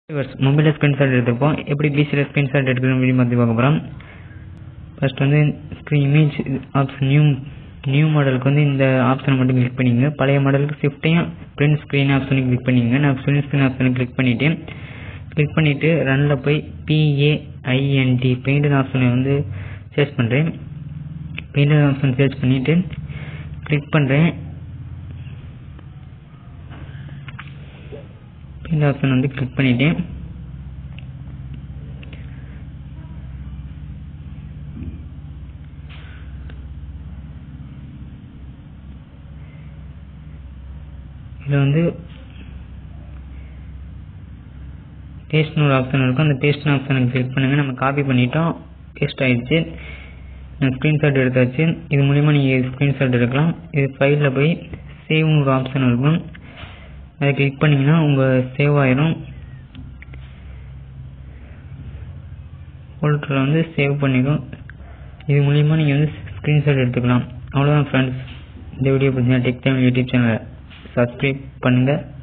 மொபைலில் ஸ்க்ரீன்ஷாட் எடுத்திருப்போம் எப்படி பிசியில் ஸ்க்ரீன்ஷாட் எடுக்கணும் வீடியோ பற்றி பார்க்க போகிறோம் ஃபர்ஸ்ட் வந்து screen image option new new மாடலுக்கு வந்து இந்த ஆப்ஷனை மட்டும் கிளிக் பண்ணிங்க பழைய மாடலுக்கு ஷிஃப்ட்டையும் பிரிண்ட் ஸ்க்ரீன் ஆப்ஷனையும் கிளிக் பண்ணிங்க நான் பிரிண்ட் ஸ்க்ரீன் ஆப்ஷனை கிளிக் பண்ணிவிட்டு கிளிக் பண்ணிவிட்டு ரன்னில் போய் பிஏஐஎன்டி பெயிண்டட் ஆப்ஷனை வந்து சர்ச் பண்ணுறேன் பெயிண்டட் ஆப்ஷன் சர்ச் பண்ணிவிட்டு கிளிக் பண்ணுறேன் இந்த ஆப்ஷன் வந்து கிளிக் பண்ணிட்டேன் இதில் வந்து பேஸ்ட்னு ஒரு ஆப்ஷன் இருக்கும் அந்த பேஸ்ட்னு ஆப்ஷனை கிளிக் பண்ணுங்கள் நம்ம காப்பி பண்ணிட்டோம் பேஸ்ட் ஆயிடுச்சு நான் ஸ்க்ரீன்ஷாட் எடுத்தாச்சு இது மூலிமா நீங்கள் ஸ்க்ரீன்ஷாட் எடுக்கலாம் இது ஃபைலில் போய் சேவ்னு ஒரு ஆப்ஷன் இருக்கும் அதை கிளிக் பண்ணிங்கன்னா உங்கள் சேவ் ஆயிரும் ஃபோல்டரில் வந்து சேவ் பண்ணிக்கும் இது மூலிமா நீங்கள் வந்து ஸ்க்ரீன்ஷாட் எடுத்துக்கலாம் அவ்வளோதான் ஃப்ரெண்ட்ஸ் இந்த வீடியோ பிடிச்சா டெக் டைம் யூடியூப் சேனலை சப்ஸ்கிரைப் பண்ணுங்கள்